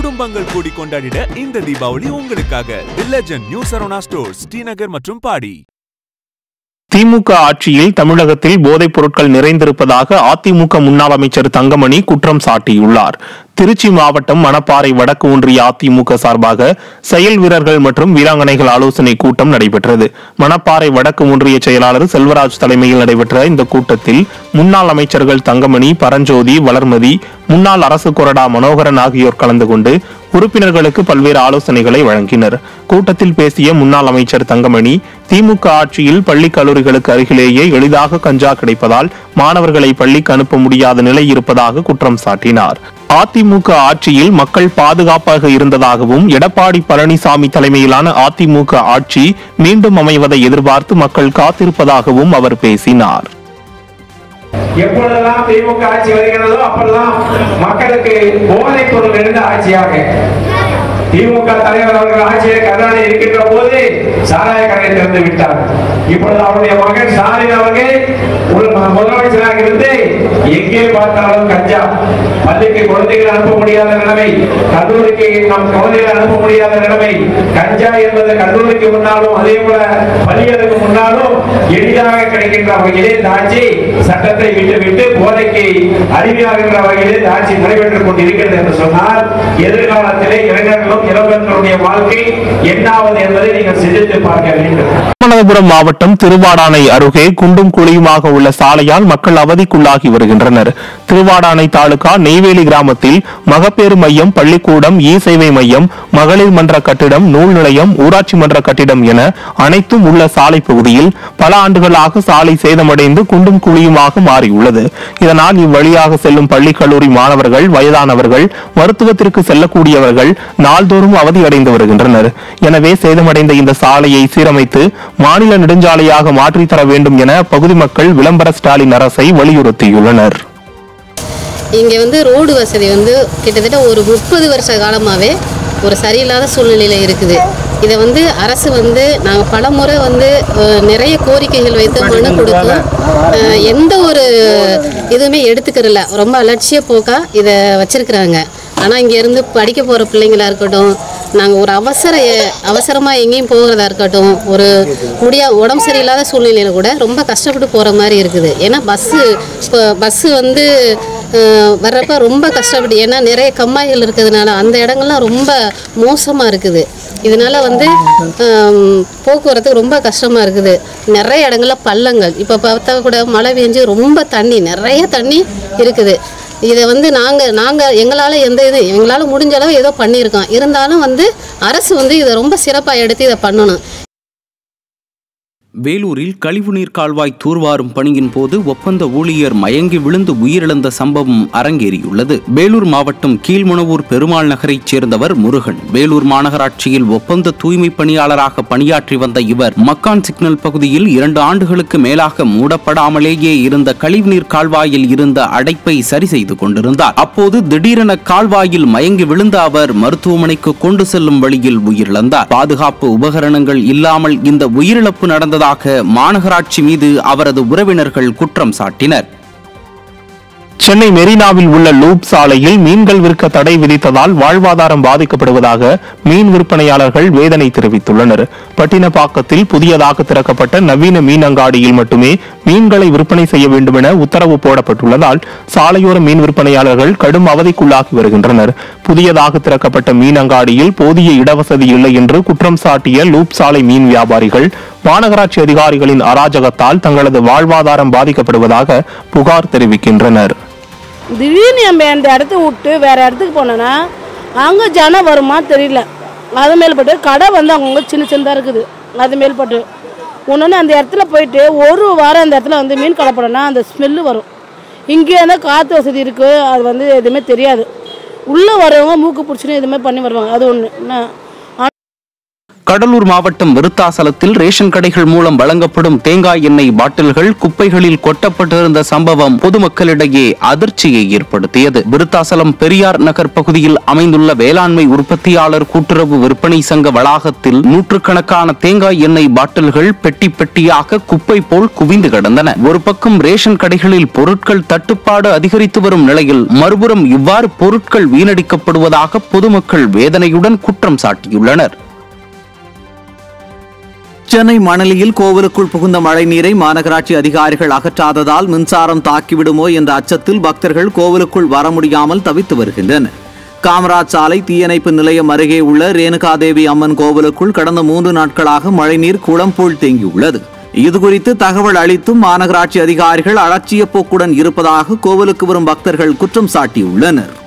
குடும்பங்கள் கூடி கொண்டாடிட இந்த தீபாவளி உங்களுக்காக the legend new Saravana stores Srinagar மற்றும் பாடி திமுக ஆட்சியில் தமிழகத்தில் போதைப் பொருட்கள் நிறைந்திருப்பதாக அதிமுக முன்னாள் அமைச்சர் தங்கமணி குற்றம் சாட்டியுள்ளார் திருச்சி மாவட்டம் மணப்பாறை வடக்கு ஒன்றிய அதிமுக சார்பாக செயல் வீரர்கள் மற்றும் வீராங்கனைகள் ஆலோசனை கூட்டம் நடைபெற்றது மணப்பாறை வடக்கு ஒன்றிய செயலாளர் செல்வராஜ் தலைமையில் நடைபெற்ற இந்த கூட்டத்தில் முன்னாள் அமைச்சர்கள் தங்கமணி பரஞ்சோதி வளர்மதி முன்னாள் அரசு கொறடா மனோகரன் ஆகியோர் கலந்து கொண்டு உறுப்பினர்களுக்கு பல்வேறு ஆலோசனைகளை வழங்கினர் கூட்டத்தில் பேசிய முன்னாள் அமைச்சர் தங்கமணி திமுக ஆட்சியில் பள்ளி கல்லூரிகளுக்கு அருகிலேயே எளிதாக கஞ்சா கிடைப்பதால் மாணவர்களை பள்ளிக்கு அனுப்ப முடியாத நிலை இருப்பதாக குற்றம் சாட்டினார் அதிமுக ஆட்சியில் மக்கள் பாதுகாப்பாக இருந்ததாகவும் எடப்பாடி பழனிசாமி தலைமையிலான அதிமுக ஆட்சி மீண்டும் அமைவதை எதிர்பார்த்து மக்கள் காத்திருப்பதாகவும் அவர் பேசினார் எப்பொழுதெல்லாம் திமுக ஆட்சி வருகிறதோ அப்பொழுதெல்லாம் மக்களுக்கு போதைப் பொருள் இருந்த ஆட்சியாக திமுக தலைவர் அவர்கள் ஆட்சியில் கருணாநிதி இருக்கின்ற போது சாராய கடை திறந்து விட்டார் இப்பொழுது அவருடைய மகன் ஸ்டாலின் அவர்கள் ஒரு ம- முதலமைச்சராக இருந்து எங்கே பார்த்தாலும் கஞ்சா பள்ளிக்கு குழந்தைகள் அனுப்ப முடியாத நிலைமை கல்லூரிக்கு நம் குழந்தைகள் அனுப்ப முடியாத நிலைமை கஞ்சா என்பது கல்லூரிக்கு முன்னாலும் அதே போல பள்ளிகளுக்கு முன்னாலும் எளிதாக கிடைக்கின்ற வகையிலே இந்த ஆட்சி சட்டத்தை விட்டு விட்டு போதைக்கு அடிமையாகின்ற வகையிலே இந்த ஆட்சி நடைபெற்றுக் கொண்டிருக்கிறது என்று சொன்னால் எதிர்காலத்திலே இளைஞர்களும் இளம்பெண்களுடைய வாழ்க்கை என்னாவது என்பதை நீங்கள் சிந்தித்து பார்க்க வேண்டும் ராமநாதபுரம் மாவட்டம் திருவாடானை அருகே குண்டும் குழியுமாக உள்ள சாலையால் மக்கள் அவதிக்குள்ளாகி வருகின்றனர் திருவாடானை தாலுகா நெய்வேலி கிராமத்தில் மகப்பேறு மையம் பள்ளிக்கூடம் இ சேவை மையம் மகளிர் மன்ற கட்டிடம் நூல் நிலையம் ஊராட்சி மன்ற கட்டிடம் என அனைத்தும் உள்ள சாலை பகுதியில் பல ஆண்டுகளாக சாலை சேதமடைந்து குண்டும் குழியுமாக மாறியுள்ளது இதனால் இவ்வழியாக செல்லும் பள்ளி கல்லூரி மாணவர்கள் வயதானவர்கள் மருத்துவத்திற்கு செல்லக்கூடியவர்கள் நாள்தோறும் அவதியடைந்து வருகின்றனர் எனவே சேதமடைந்த இந்த சாலையை சீரமைத்து மாநில நெடுஞ்சாலையாக மாற்றித் தர வேண்டும் என பகுதி மக்கள் விளம்பர ஸ்டாலின் அரசை வலியுறுத்தியுள்ளனர் இங்கே வந்து ரோடு வசதி வந்து கிட்டத்தட்ட ஒரு முப்பது வருஷ காலமாகவே ஒரு சரியில்லாத சூழ்நிலையில் இருக்குது இதை வந்து அரசு வந்து நாங்கள் பல முறை வந்து அஹ், நிறைய கோரிக்கைகள் வைத்து மனு கொடுத்தோம் அஹ், எந்த ஒரு இதுவுமே எடுத்துக்கிறல ரொம்ப அலட்சிய போக்காக இதை வச்சிருக்கிறாங்க ஆனால் இங்கேருந்து படிக்க போகிற பிள்ளைங்களா இருக்கட்டும் நாங்கள் ஒரு அவசர அவசரமாக எங்கேயும் போகிறதா இருக்கட்டும் ஒரு முடியா உடம்பு சரியில்லாத சூழ்நிலையில் கூட ரொம்ப கஷ்டப்பட்டு போகிற மாதிரி இருக்குது ஏன்னா பஸ்ஸு இப்போ பஸ்ஸு வந்து அஹ், வர்றப்ப ரொம்ப கஷ்டப்பட்டு ஏன்னா நிறைய கம்மாய்கள் இருக்கிறதுனால அந்த இடங்கள்லாம் ரொம்ப மோசமாக இருக்குது இதனால வந்து ஹம், போக்குவரத்து ரொம்ப கஷ்டமாக இருக்குது நிறைய இடங்கள்ல பள்ளங்கள் இப்போ பார்த்தா கூட மழை பெஞ்சு ரொம்ப தண்ணி நிறைய தண்ணி இருக்குது இதை வந்து நாங்கள் நாங்கள் எங்களால் எந்த இது எங்களால் முடிஞ்ச அளவு ஏதோ பண்ணியிருக்கோம் இருந்தாலும் வந்து அரசு வந்து இதை ரொம்ப சிறப்பாக எடுத்து இதை பண்ணணும் வேலூரில் கழிவுநீர் கால்வாய் தூர்வாரும் பணியின் போது ஒப்பந்த ஊழியர் மயங்கி விழுந்து உயிரிழந்த சம்பவம் அரங்கேறியுள்ளது வேலூர் மாவட்டம் கீழ்முனவூர் பெருமாள் நகரைச் சேர்ந்தவர் முருகன் வேலூர் மாநகராட்சியில் ஒப்பந்த தூய்மை பணியாளராக பணியாற்றி வந்த இவர் மக்கான் சிக்னல் பகுதியில் இரண்டு ஆண்டுகளுக்கு மேலாக மூடப்படாமலேயே இருந்த கழிவுநீர் கால்வாயில் இருந்த அடைப்பை சரி செய்து கொண்டிருந்தார் அப்போது திடீரென கால்வாயில் மயங்கி விழுந்த அவர் மருத்துவமனைக்கு கொண்டு செல்லும் வழியில் உயிரிழந்தார் பாதுகாப்பு உபகரணங்கள் இல்லாமல் இந்த உயிரிழப்பு நடந்ததாக மாநகராட்சி மீது அவரது உறவினர்கள் குற்றம் சாட்டினர் சென்னை மெரினாவில் உள்ள லூப் சாலையில் மீன்கள் விற்க தடை விதித்ததால் வாழ்வாதாரம் பாதிக்கப்படுவதாக மீன் விற்பனையாளர்கள் வேதனை தெரிவித்துள்ளனர் பட்டினப்பாக்கத்தில் புதியதாக திறக்கப்பட்ட நவீன மீன் அங்காடியில் மட்டுமே மீன்களை விற்பனை செய்ய வேண்டும் என உத்தரவு போடப்பட்டுள்ளதால் சாலையோர மீன் விற்பனையாளர்கள் கடும் அவதிக்குள்ளாகி வருகின்றனர் புதியதாக திறக்கப்பட்ட மீன் அங்காடியில் போதிய இடவசதி இல்லை என்று குற்றம் சாட்டிய லூப் சாலை மீன் வியாபாரிகள் மாநகராட்சி அதிகாரிகளின் அராஜகத்தால் தங்களது வாழ்வாதாரம் பாதிக்கப்படுவதாக புகார் தெரிவிக்கின்றனர் திடீர்னு நம்ம அந்த இடத்த விட்டு வேற இடத்துக்கு போனோன்னா அங்கே ஜனம் வருமா தெரியல அது மேல்பட்டு கடை வந்து அவங்கவுங்க சின்ன சின்னதாக இருக்குது அது மேல்பட்டு ஒன்று அந்த இடத்துல போயிட்டு ஒரு வாரம் அந்த இடத்துல வந்து மீன் கடை போனோன்னா அந்த ஸ்மெல்லு வரும் இங்கே இருந்தால் காற்று வசதி இருக்குது அது வந்து எதுவுமே தெரியாது உள்ளே வரவங்க மூக்கு பிடிச்சின்னு எதுவுமே பண்ணி வருவாங்க அது ஒன்று என்ன கடலூர் மாவட்டம் விருத்தாசலத்தில் ரேஷன் கடைகள் மூலம் வழங்கப்படும் தேங்காய் எண்ணெய் பாட்டில்கள் குப்பைகளில் கொட்டப்பட்டிருந்த சம்பவம் பொதுமக்களிடையே அதிர்ச்சியை ஏற்படுத்தியது விருத்தாசலம் பெரியார் நகர் பகுதியில் அமைந்துள்ள வேளாண்மை உற்பத்தியாளர் கூட்டுறவு விற்பனை சங்க வளாகத்தில் நூற்றுக்கணக்கான தேங்காய் எண்ணெய் பாட்டில்கள் பெட்டி பெட்டியாக குப்பை போல் குவிந்து கிடந்தன ஒரு பக்கம் ரேஷன் கடைகளில் பொருட்கள் தட்டுப்பாடு அதிகரித்து வரும் நிலையில் மறுபுறம் இவ்வாறு பொருட்கள் வீணடிக்கப்படுவதாக பொதுமக்கள் வேதனையுடன் குற்றம் சாட்டியுள்ளனர் சென்னை மணலியில் கோவிலுக்குள் புகுந்த மழைநீரை மாநகராட்சி அதிகாரிகள் அகற்றாததால் மின்சாரம் தாக்கிவிடுமோ என்ற அச்சத்தில் பக்தர்கள் கோவிலுக்குள் வர முடியாமல் தவித்து வருகின்றனர் காமராஜ் சாலை தீயணைப்பு நிலையம் அருகே உள்ள ரேணுகாதேவி அம்மன் கோவிலுக்குள் கடந்த மூன்று நாட்களாக மழைநீர் குளம் போல் தேங்கியுள்ளது இதுகுறித்து தகவல் அளித்தும் மாநகராட்சி அதிகாரிகள் அலட்சிய போக்குடன் இருப்பதாக கோவிலுக்கு வரும் பக்தர்கள் குற்றம் சாட்டியுள்ளனர்